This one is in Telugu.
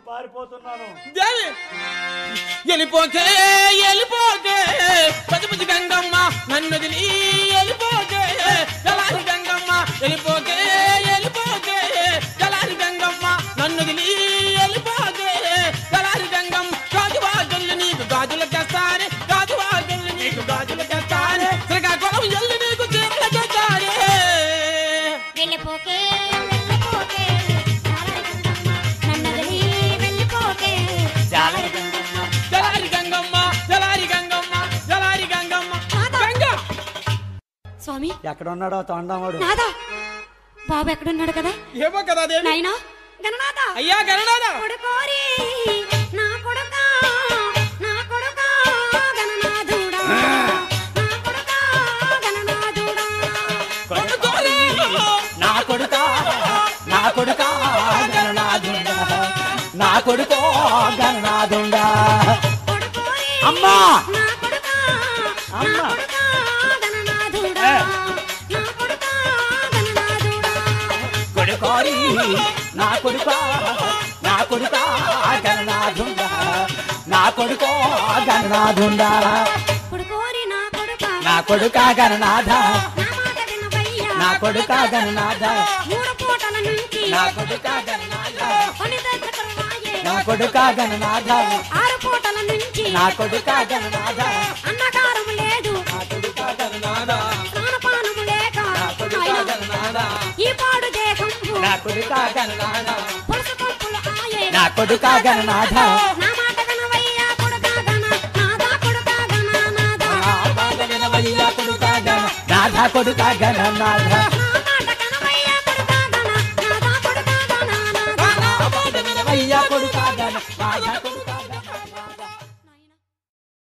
పారిపోతున్నాను దేవి వెళ్ళిపోకే వెళ్ళిపోకే పది పది గంగమ్మ నన్ను వదిలి వెళ్ళిపోకే జలారి గంగమ్మ వెళ్ళిపోకే వెళ్ళిపోకే జలారి గంగమ్మ నన్ను వదిలి వెళ్ళిపోకే జలారి గంగమ్మ గాజువాజల్లు నీకు గాజులు తెస్తానే గాజువాజల్లు నీకు గాజులు తెస్తానే శ్రీకాకుళం ఎల్లు నీకు చీరలు తెస్తానే వెళ్ళిపోకే వెళ్ళిపోకే నన్నదిలి వెళ్ళిపోకే జలారి గంగమ్మ జలారి గంగమ్మ జలారి గంగమ్మ జలారి గంగమ్మ గంగ స్వామి ఎక్కడ ఉన్నాడో తొండమాడు నాదా బాబు ఎక్కడున్నాడు కదా ఏమో కదా దేవి నాయనా గణనాథ అయ్యా గణనాథ కొడుకోరి నా కొడుక నా కొడుక గణనాథుడా నా కొడుక గణనాథుడా కొడుకోరి నా కొడుక నా కొడుక గణనాథుండా నా కొడుకో గణనాథుండా కొడుకోరి అమ్మా నా కొడుక నా అమ్మా. కొడుక గణనాథుడా ఏ. నా కొడుక గణనాథుడా కొడుకోరి నా కొడుక నా కొడుక గణనాథుండా నా కొడుకో గణనాథుండా కొడుకోరి నా కొడుక నా కొడుక గణనాథ నా మాట వినవయ్యా నా కొడుక గణనాథ మూడు పూటల నుంచి నా కొడుక గణనాథ పని దగ్గరవాయే నా కొడుక గణనాథ ఆరు పూటల నుంచి నా కొడుక గణనాథ అన్నకారం లేదు నా కొడుక గణనాథ స్నానపానము లేక కొడుక నాయనా, గణనాథ ఈ పాడు దేహం నా కొడుక గణనాథ పులుసు పంపులు ఆయే నా కొడుక గణనాథ నా మాట వినవయ్యా కొడుక గణ నాదా కొడుక గణ నాదా నా బాధ వినవయ్య కొడుక గణ నాథ కొడుక గణనాథ నా మాట కనవయ్యా కొడుక గణ నాదా కొడుక గణ నాదా నా బాధ వినవయ్య కొడుక గణ నాథ కొడుక గణ